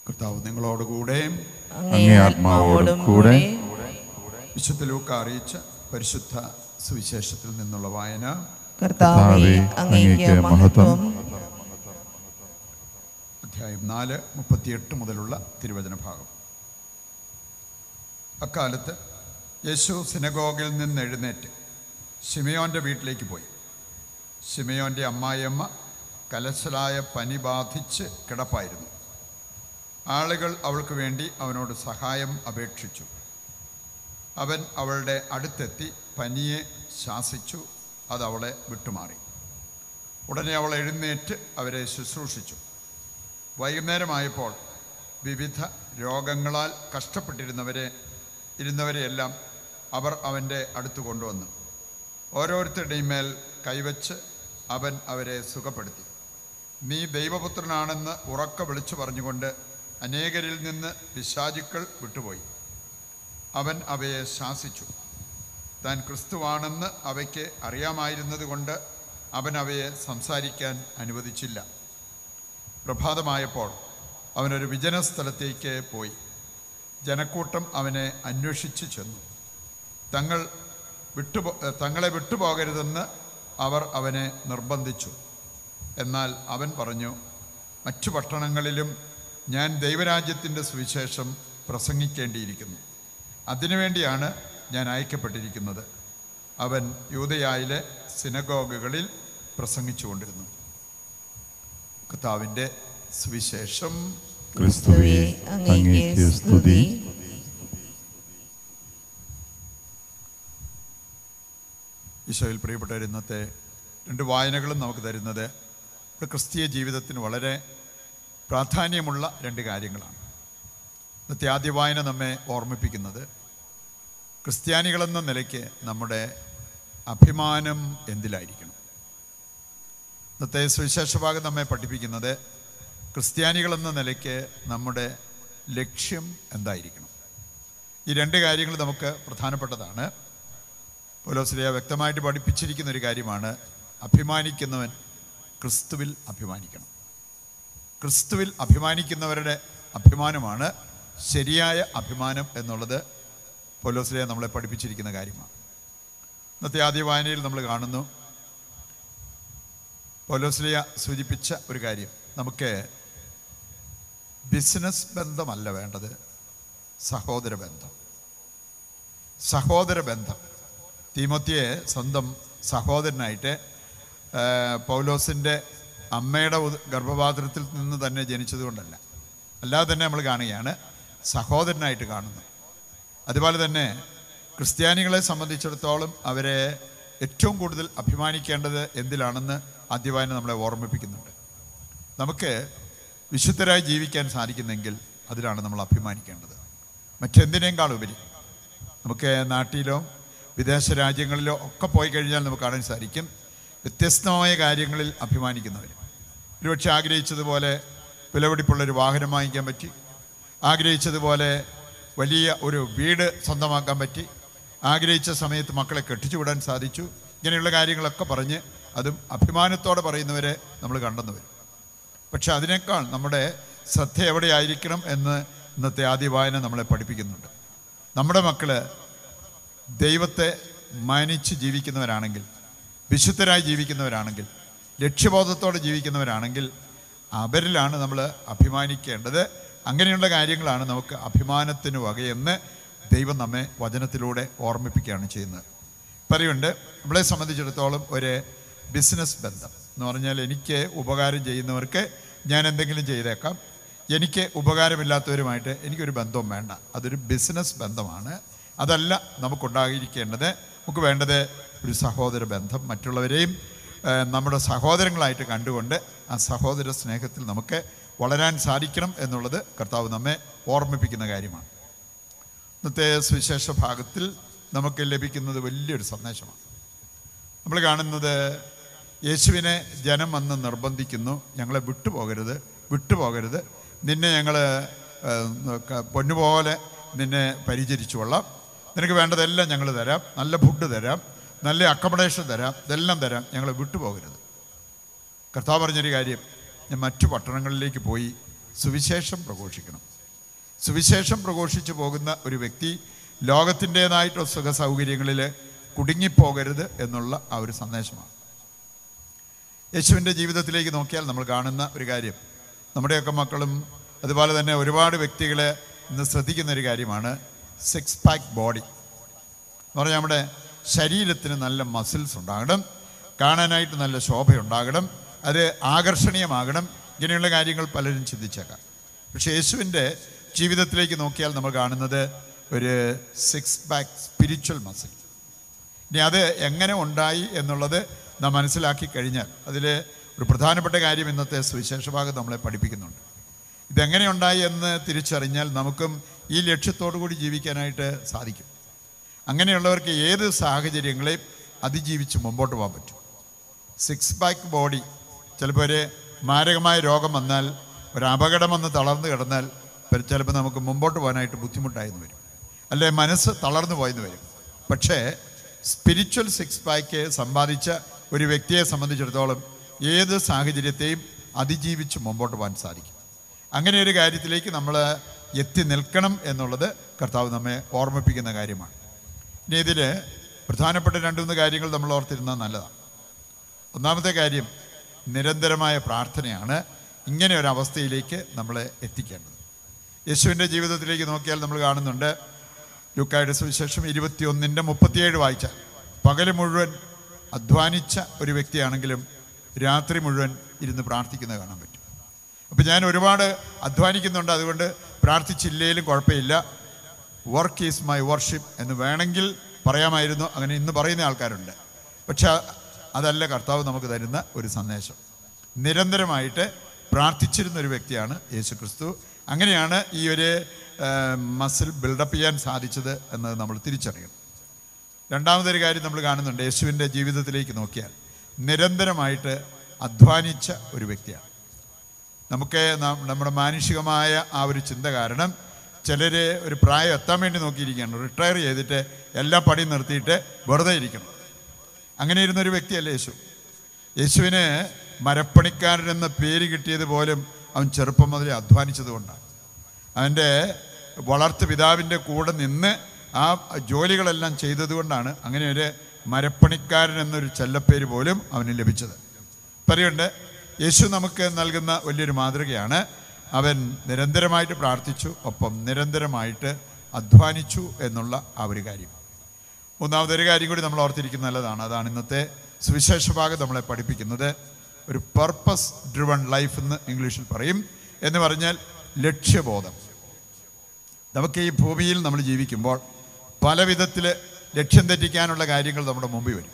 കർത്താവ് നിങ്ങളോടുകൂടെ അങ്ങേ ആത്മാവോടും കൂടെ വിശുദ്ധ ലൂക്ക അറിയിച്ച പരിശുദ്ധ സുവിശേഷത്തിൽ നിന്നുള്ള വായന കർത്താവെ അങ്ങേക്ക് മഹത്വം അധ്യായം നാല് മുപ്പത്തിയെട്ട് മുതലുള്ള തിരുവചന ഭാഗം അക്കാലത്ത് യേശു സിനഗോഗിൽ നിന്ന് എഴുന്നേറ്റ് ശിമയോൻ്റെ വീട്ടിലേക്ക് പോയി ശിമയോൻ്റെ അമ്മായിയമ്മ കലശലായ പനി ബാധിച്ച് കിടപ്പായിരുന്നു ആളുകൾ അവൾക്ക് വേണ്ടി അവനോട് സഹായം അപേക്ഷിച്ചു അവൻ അവളുടെ അടുത്തെത്തി പനിയെ ശാസിച്ചു അത് അവളെ വിട്ടുമാറി ഉടനെ അവൾ എഴുന്നേറ്റ് അവരെ ശുശ്രൂഷിച്ചു വൈകുന്നേരമായപ്പോൾ വിവിധ രോഗങ്ങളാൽ കഷ്ടപ്പെട്ടിരുന്നവരെ ഇരുന്നവരെയെല്ലാം അവർ അവൻ്റെ അടുത്ത് കൊണ്ടുവന്നു ഓരോരുത്തരുടെയും മേൽ കൈവച്ച് അവൻ അവരെ സുഖപ്പെടുത്തി നീ ദൈവപുത്രനാണെന്ന് ഉറക്ക വിളിച്ചു പറഞ്ഞുകൊണ്ട് അനേകരിൽ നിന്ന് പിശാചുക്കൾ വിട്ടുപോയി അവൻ അവയെ ശാസിച്ചു താൻ ക്രിസ്തുവാണെന്ന് അവയ്ക്ക് അറിയാമായിരുന്നത് കൊണ്ട് അവൻ അവയെ സംസാരിക്കാൻ അനുവദിച്ചില്ല പ്രഭാതമായപ്പോൾ അവനൊരു വിജന സ്ഥലത്തേക്ക് പോയി ജനക്കൂട്ടം അവനെ അന്വേഷിച്ച് ചെന്നു തങ്ങൾ വിട്ടുപോ തങ്ങളെ വിട്ടുപോകരുതെന്ന് അവർ അവനെ നിർബന്ധിച്ചു എന്നാൽ അവൻ പറഞ്ഞു മറ്റു പട്ടണങ്ങളിലും ഞാൻ ദൈവരാജ്യത്തിൻ്റെ സുവിശേഷം പ്രസംഗിക്കേണ്ടിയിരിക്കുന്നു അതിനുവേണ്ടിയാണ് ഞാൻ അയക്കപ്പെട്ടിരിക്കുന്നത് അവൻ യൂതയായിലെ സിനഗോഗുകളിൽ പ്രസംഗിച്ചുകൊണ്ടിരുന്നു കർത്താവിൻ്റെ സുവിശേഷം ക്രിസ്തുവേ അങ്ങേക്ക് സ്തുതി ഈശോയിൽ പ്രിയപ്പെട്ടവർ ഇന്നത്തെ രണ്ട് വായനകളും നമുക്ക് തരുന്നത് ഒരു ക്രിസ്തീയ ജീവിതത്തിന് വളരെ പ്രാധാന്യമുള്ള രണ്ട് കാര്യങ്ങളാണ് ഇന്നത്തെ ആദ്യ വായന നമ്മെ ഓർമ്മിപ്പിക്കുന്നത് ക്രിസ്ത്യാനികളെന്ന നിലയ്ക്ക് നമ്മുടെ അഭിമാനം എന്തിലായിരിക്കണം ഇന്നത്തെ സുവിശേഷ ഭാഗം നമ്മെ പഠിപ്പിക്കുന്നത് ക്രിസ്ത്യാനികളെന്ന നിലയ്ക്ക് നമ്മുടെ ലക്ഷ്യം എന്തായിരിക്കണം ഈ രണ്ട് കാര്യങ്ങൾ നമുക്ക് പ്രധാനപ്പെട്ടതാണ് പോലോസിലിയ വ്യക്തമായിട്ട് പഠിപ്പിച്ചിരിക്കുന്ന ഒരു കാര്യമാണ് അഭിമാനിക്കുന്നവൻ ക്രിസ്തുവിൽ അഭിമാനിക്കണം ക്രിസ്തുവിൽ അഭിമാനിക്കുന്നവരുടെ അഭിമാനമാണ് ശരിയായ അഭിമാനം എന്നുള്ളത് പോലോസിലിയ നമ്മളെ പഠിപ്പിച്ചിരിക്കുന്ന കാര്യമാണ് ഇന്നത്തെ ആദ്യ വായനയിൽ നമ്മൾ കാണുന്നു പോലോസിലിയ സൂചിപ്പിച്ച ഒരു കാര്യം നമുക്ക് ബിസിനസ് ബന്ധമല്ല വേണ്ടത് സഹോദര ബന്ധം സഹോദര ബന്ധം തീമോത്തിയെ സ്വന്തം സഹോദരനായിട്ട് ആ, പൗലോസിൻ്റെ അമ്മയുടെ ഉദ- ഗർഭപാത്രത്തിൽ നിന്ന് തന്നെ ജനിച്ചതുകൊണ്ടല്ല അല്ലാതെ തന്നെ നമ്മൾ കാണുകയാണ് സഹോദരനായിട്ട് കാണുന്നു അതുപോലെ തന്നെ ക്രിസ്ത്യാനികളെ സംബന്ധിച്ചിടത്തോളം അവരെ ഏറ്റവും കൂടുതൽ അഭിമാനിക്കേണ്ടത് എന്തിലാണെന്ന് ആദ്യവായന നമ്മളെ ഓർമ്മിപ്പിക്കുന്നുണ്ട് നമുക്ക് വിശുദ്ധരായി ജീവിക്കാൻ സാധിക്കുന്നെങ്കിൽ അതിലാണ് നമ്മൾ അഭിമാനിക്കേണ്ടത് മറ്റെന്തിനേക്കാൾ ഉപരി നമുക്ക് നാട്ടിലോ വിദേശ രാജ്യങ്ങളിലോ ഒക്കെ പോയി കഴിഞ്ഞാൽ നമുക്ക് കാണാൻ സാധിക്കും വ്യത്യസ്തമായ കാര്യങ്ങളിൽ അഭിമാനിക്കുന്നവർ ഒരുപക്ഷെ ആഗ്രഹിച്ചതുപോലെ വിലപിടിപ്പുള്ളൊരു വാഹനം വാങ്ങിക്കാൻ പറ്റി ആഗ്രഹിച്ചതുപോലെ വലിയ ഒരു വീട് സ്വന്തമാക്കാൻ പറ്റി ആഗ്രഹിച്ച സമയത്ത് മക്കളെ കെട്ടിച്ചു വിടാൻ സാധിച്ചു ഇങ്ങനെയുള്ള കാര്യങ്ങളൊക്കെ പറഞ്ഞ് അതും അഭിമാനത്തോടെ പറയുന്നവരെ നമ്മൾ കണ്ടെന്ന് വരും പക്ഷെ അതിനേക്കാൾ നമ്മുടെ ശ്രദ്ധ എവിടെയായിരിക്കണം എന്ന് ഇന്നത്തെ ആദ്യ വായന നമ്മളെ പഠിപ്പിക്കുന്നുണ്ട് നമ്മുടെ മക്കള് ദൈവത്തെ മാനിച്ച് ജീവിക്കുന്നവരാണെങ്കിൽ വിശുദ്ധരായി ജീവിക്കുന്നവരാണെങ്കിൽ ലക്ഷ്യബോധത്തോടെ ജീവിക്കുന്നവരാണെങ്കിൽ അവരിലാണ് നമ്മൾ അഭിമാനിക്കേണ്ടത് അങ്ങനെയുള്ള കാര്യങ്ങളാണ് നമുക്ക് അഭിമാനത്തിന് വകയെന്ന് ദൈവം നമ്മെ വചനത്തിലൂടെ ഓർമ്മിപ്പിക്കുകയാണ് ചെയ്യുന്നത് പറയുണ്ട് നമ്മളെ സംബന്ധിച്ചിടത്തോളം ഒരു ബിസിനസ് ബന്ധം എന്ന് പറഞ്ഞാൽ എനിക്ക് ഉപകാരം ചെയ്യുന്നവർക്ക് ഞാൻ എന്തെങ്കിലും ചെയ്തേക്കാം എനിക്ക് ഉപകാരമില്ലാത്തവരുമായിട്ട് എനിക്കൊരു ബന്ധവും വേണ്ട അതൊരു ബിസിനസ് ബന്ധമാണ് അതല്ല നമുക്കുണ്ടായിരിക്കേണ്ടത് നമുക്ക് വേണ്ടത് ഒരു സഹോദര ബന്ധം മറ്റുള്ളവരെയും ഏഹ്, നമ്മുടെ സഹോദരങ്ങളായിട്ട് കണ്ടുകൊണ്ട് ആ സഹോദര സ്നേഹത്തിൽ നമുക്ക് വളരാൻ സാധിക്കണം എന്നുള്ളത് കർത്താവ് നമ്മെ ഓർമ്മിപ്പിക്കുന്ന കാര്യമാണ് ഇന്നത്തെ സുവിശേഷ ഭാഗത്തിൽ നമുക്ക് ലഭിക്കുന്നത് വലിയൊരു സന്ദേശമാണ് നമ്മൾ കാണുന്നത് യേശുവിനെ ജനം വന്ന് നിർബന്ധിക്കുന്നു ഞങ്ങളെ വിട്ടുപോകരുത് വിട്ടുപോകരുത് നിന്നെ ഞങ്ങൾ പൊന്നുപോലെ നിന്നെ പരിചരിച്ചു കൊള്ളാം നിനക്ക് വേണ്ടതെല്ലാം ഞങ്ങൾ തരാം നല്ല ഫുഡ് തരാം നല്ല അക്കമഡേഷൻ തരാം ഇതെല്ലാം തരാം ഞങ്ങളെ വിട്ടുപോകരുത് കർത്താവ് പറഞ്ഞൊരു കാര്യം ഞാൻ മറ്റു പട്ടണങ്ങളിലേക്ക് പോയി സുവിശേഷം പ്രഘോഷിക്കണം സുവിശേഷം പ്രഘോഷിച്ചു പോകുന്ന ഒരു വ്യക്തി ലോകത്തിൻ്റെതായിട്ടുള്ള സുഖ സൗകര്യങ്ങളിൽ കുടുങ്ങിപ്പോകരുത് എന്നുള്ള ആ ഒരു സന്ദേശമാണ് യേശുവിൻ്റെ ജീവിതത്തിലേക്ക് നോക്കിയാൽ നമ്മൾ കാണുന്ന ഒരു കാര്യം നമ്മുടെയൊക്കെ മക്കളും അതുപോലെ തന്നെ ഒരുപാട് വ്യക്തികളെ ഇന്ന് ശ്രദ്ധിക്കുന്ന ഒരു കാര്യമാണ് സിക്സ് പാക്ക് ബോഡി എന്ന് പറഞ്ഞാൽ നമ്മുടെ ശരീരത്തിന് നല്ല മസിൽസ് ഉണ്ടാകണം കാണാനായിട്ട് നല്ല ശോഭയുണ്ടാകണം അത് ആകർഷണീയമാകണം ഇങ്ങനെയുള്ള കാര്യങ്ങൾ പലരും ചിന്തിച്ചേക്കാം പക്ഷേ യേശുവിൻ്റെ ജീവിതത്തിലേക്ക് നോക്കിയാൽ നമ്മൾ കാണുന്നത് ഒരു സിക്സ് പാക്ക് സ്പിരിച്വൽ മസിൽ ഇനി അത് എങ്ങനെ ഉണ്ടായി എന്നുള്ളത് നാം മനസ്സിലാക്കി കഴിഞ്ഞാൽ അതിൽ ഒരു പ്രധാനപ്പെട്ട കാര്യം ഇന്നത്തെ സുവിശേഷ ഭാഗം നമ്മളെ പഠിപ്പിക്കുന്നുണ്ട് ഇതെങ്ങനെ ഉണ്ടായി എന്ന് തിരിച്ചറിഞ്ഞാൽ നമുക്കും ഈ ലക്ഷ്യത്തോടു കൂടി ജീവിക്കാനായിട്ട് സാധിക്കും അങ്ങനെയുള്ളവർക്ക് ഏത് സാഹചര്യങ്ങളെയും അതിജീവിച്ച് മുമ്പോട്ട് പോകാൻ പറ്റും സിക്സ് പാക്ക് ബോഡി ചിലപ്പോൾ ഒരു മാരകമായ രോഗം വന്നാൽ ഒരു അപകടം വന്ന് തളർന്നു കിടന്നാൽ പ- ചിലപ്പോൾ നമുക്ക് മുമ്പോട്ട് പോകാനായിട്ട് ബുദ്ധിമുട്ടായെന്ന് വരും അല്ലെ മനസ്സ് തളർന്നു പോയെന്ന് വരും പക്ഷേ സ്പിരിച്വൽ സിക്സ് പാക്ക് സമ്പാദിച്ച ഒരു വ്യക്തിയെ സംബന്ധിച്ചിടത്തോളം ഏത് സാഹചര്യത്തെയും അതിജീവിച്ച് മുമ്പോട്ട് പോകാൻ സാധിക്കും അങ്ങനെ ഒരു കാര്യത്തിലേക്ക് നമ്മൾ എത്തി നിൽക്കണം എന്നുള്ളത് കർത്താവ് നമ്മെ ഓർമ്മിപ്പിക്കുന്ന കാര്യമാണ് ഇനി ഇതിൽ പ്രധാനപ്പെട്ട രണ്ട് മൂന്ന് കാര്യങ്ങൾ നമ്മൾ ഓർത്തിരുന്നാൽ നല്ലതാണ് ഒന്നാമത്തെ കാര്യം നിരന്തരമായ പ്രാർത്ഥനയാണ് ഇങ്ങനെ ഒരു അവസ്ഥയിലേക്ക് നമ്മളെ എത്തിക്കേണ്ടത് യേശുവിൻ്റെ ജീവിതത്തിലേക്ക് നോക്കിയാൽ നമ്മൾ കാണുന്നുണ്ട് ലൂക്കായുടെ സുവിശേഷം ഇരുപത്തിയൊന്നിൻ്റെ മുപ്പത്തിയേഴ് വായിച്ച പകല് മുഴുവൻ അധ്വാനിച്ച ഒരു വ്യക്തിയാണെങ്കിലും രാത്രി മുഴുവൻ ഇരുന്ന് പ്രാർത്ഥിക്കുന്നത് കാണാൻ പറ്റും അപ്പം ഞാൻ ഒരുപാട് അധ്വാനിക്കുന്നുണ്ട് അതുകൊണ്ട് പ്രാർത്ഥിച്ചില്ലേലും കുഴപ്പമില്ല വർക്ക് ഈസ് മൈ വർഷിപ്പ് എന്ന് വേണമെങ്കിൽ പറയാമായിരുന്നു അങ്ങനെ ഇന്ന് പറയുന്ന ആൾക്കാരുണ്ട് പക്ഷെ അതല്ല കർത്താവ് നമുക്ക് തരുന്ന ഒരു സന്ദേശം നിരന്തരമായിട്ട് പ്രാർത്ഥിച്ചിരുന്ന ഒരു വ്യക്തിയാണ് യേശു ക്രിസ്തു അങ്ങനെയാണ് ഈ ഒരു മസിൽ ബിൽഡപ്പ് ചെയ്യാൻ സാധിച്ചത് എന്നത് നമ്മൾ തിരിച്ചറിയണം രണ്ടാമതൊരു കാര്യം നമ്മൾ കാണുന്നുണ്ട് യേശുവിൻ്റെ ജീവിതത്തിലേക്ക് നോക്കിയാൽ നിരന്തരമായിട്ട് അധ്വാനിച്ച ഒരു വ്യക്തിയാണ് നമുക്ക് നാം- നമ്മുടെ മാനുഷികമായ ആ ഒരു ചിന്ത കാരണം ചിലർ ഒരു പ്രായം എത്താൻ വേണ്ടി നോക്കിയിരിക്കുകയാണ് റിട്ടയർ ചെയ്തിട്ട് എല്ലാ പണിയും നിർത്തിയിട്ട് വെറുതെ ഇരിക്കണം അങ്ങനെ ഇരുന്നൊരു വ്യക്തിയല്ല യേശു യേശുവിന് മരപ്പണിക്കാരൻ എന്ന പേര് കിട്ടിയത് പോലും അവൻ ചെറുപ്പം മുതലേ അധ്വാനിച്ചത് കൊണ്ടാണ് അവൻ്റെ വളർത്തു പിതാവിൻ്റെ കൂടെ നിന്ന് ആ ജോലികളെല്ലാം ചെയ്തതുകൊണ്ടാണ് അങ്ങനെ ഒരു മരപ്പണിക്കാരൻ എന്നൊരു ചെല്ലപ്പേര് പോലും അവന് ലഭിച്ചത് പറയുണ്ട് യേശു നമുക്ക് നൽകുന്ന വലിയൊരു മാതൃകയാണ് അവൻ നിരന്തരമായിട്ട് പ്രാർത്ഥിച്ചു ഒപ്പം നിരന്തരമായിട്ട് അധ്വാനിച്ചു എന്നുള്ള ആ ഒരു കാര്യം മൂന്നാമതൊരു കാര്യം കൂടി നമ്മൾ ഓർത്തിരിക്കുന്ന നല്ലതാണ് അതാണ് ഇന്നത്തെ സുവിശേഷ ഭാഗം നമ്മളെ പഠിപ്പിക്കുന്നത് ഒരു പർപ്പസ് ഡ്രിവൺ ലൈഫ് എന്ന് ഇംഗ്ലീഷിൽ പറയും എന്ന് പറഞ്ഞാൽ ലക്ഷ്യബോധം നമുക്ക് ഈ ഭൂമിയിൽ നമ്മൾ ജീവിക്കുമ്പോൾ പല വിധത്തിൽ ലക്ഷ്യം തെറ്റിക്കാനുള്ള കാര്യങ്ങൾ നമ്മുടെ മുമ്പിൽ വരും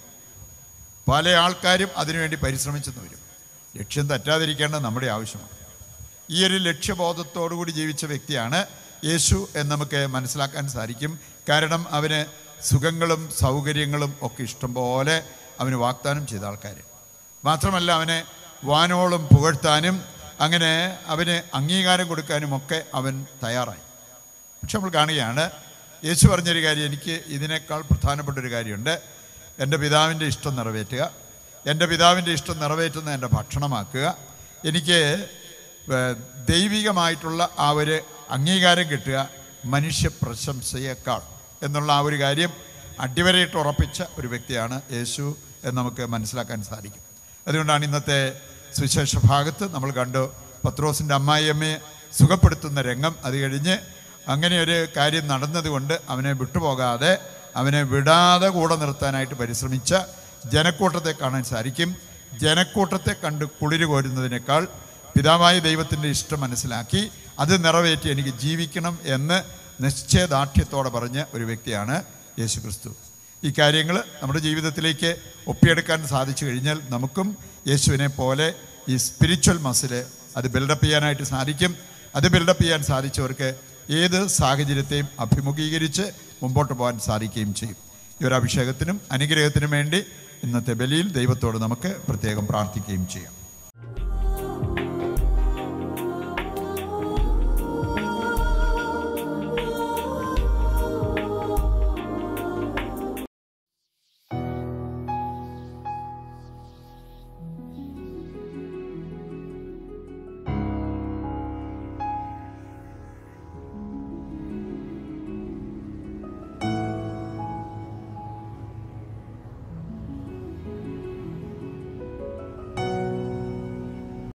പല ആൾക്കാരും അതിനുവേണ്ടി പരിശ്രമിച്ചെന്ന് വരും ലക്ഷ്യം തെറ്റാതിരിക്കേണ്ടത് നമ്മുടെ ആവശ്യമാണ് ഈ ഒരു ലക്ഷ്യബോധത്തോടു കൂടി ജീവിച്ച വ്യക്തിയാണ് യേശു എന്ന് നമുക്ക് മനസ്സിലാക്കാൻ സാധിക്കും കാരണം അവന് സുഖങ്ങളും സൗകര്യങ്ങളും ഒക്കെ ഇഷ്ടം പോലെ അവന് വാഗ്ദാനം ചെയ്ത ആൾക്കാർ മാത്രമല്ല അവനെ വാനോളം പുകഴ്ത്താനും അങ്ങനെ അവന് അംഗീകാരം കൊടുക്കാനും ഒക്കെ അവൻ തയ്യാറായി പക്ഷെ നമ്മൾ കാണുകയാണ് യേശു പറഞ്ഞൊരു കാര്യം എനിക്ക് ഇതിനേക്കാൾ പ്രധാനപ്പെട്ട ഒരു കാര്യമുണ്ട് എൻ്റെ പിതാവിൻ്റെ ഇഷ്ടം നിറവേറ്റുക എൻ്റെ പിതാവിൻ്റെ ഇഷ്ടം നിറവേറ്റുന്ന എൻ്റെ ഭക്ഷണമാക്കുക എനിക്ക് ഏർ, ദൈവികമായിട്ടുള്ള ആ ഒരു അംഗീകാരം കിട്ടുക മനുഷ്യ പ്രശംസയേക്കാൾ എന്നുള്ള ആ ഒരു കാര്യം അടിവരയിട്ട് ഉറപ്പിച്ച ഒരു വ്യക്തിയാണ് യേശു എന്ന് നമുക്ക് മനസ്സിലാക്കാൻ സാധിക്കും അതുകൊണ്ടാണ് ഇന്നത്തെ സുവിശേഷ ഭാഗത്ത് നമ്മൾ കണ്ടു പത്രോസിൻ്റെ അമ്മായിയമ്മയെ സുഖപ്പെടുത്തുന്ന രംഗം അത് കഴിഞ്ഞ് അങ്ങനെ ഒരു കാര്യം നടന്നതുകൊണ്ട് അവനെ വിട്ടുപോകാതെ അവനെ വിടാതെ കൂടെ നിർത്താനായിട്ട് പരിശ്രമിച്ച ജനക്കൂട്ടത്തെ കാണാൻ സാധിക്കും ജനക്കൂട്ടത്തെ കണ്ട് കുളിര് കോരുന്നതിനേക്കാൾ പിതാവായ ദൈവത്തിൻ്റെ ഇഷ്ടം മനസ്സിലാക്കി അത് നിറവേറ്റി എനിക്ക് ജീവിക്കണം എന്ന് നിശ്ചയദാർഢ്യത്തോടെ പറഞ്ഞ ഒരു വ്യക്തിയാണ് യേശു ക്രിസ്തു ഈ കാര്യങ്ങൾ നമ്മുടെ ജീവിതത്തിലേക്ക് ഒപ്പിയെടുക്കാൻ സാധിച്ചു കഴിഞ്ഞാൽ നമുക്കും യേശുവിനെ പോലെ ഈ സ്പിരിച്വൽ മസില് അത് ബിൽഡപ്പ് ചെയ്യാനായിട്ട് സാധിക്കും അത് ബിൽഡപ്പ് ചെയ്യാൻ സാധിച്ചവർക്ക് ഏത് സാഹചര്യത്തെയും അഭിമുഖീകരിച്ച് മുമ്പോട്ട് പോകാൻ സാധിക്കുകയും ചെയ്യും ഈ ഒരു അഭിഷേകത്തിനും അനുഗ്രഹത്തിനും വേണ്ടി ഇന്നത്തെ ബലിയിൽ ദൈവത്തോട് നമുക്ക് പ്രത്യേകം പ്രാർത്ഥിക്കുകയും ചെയ്യാം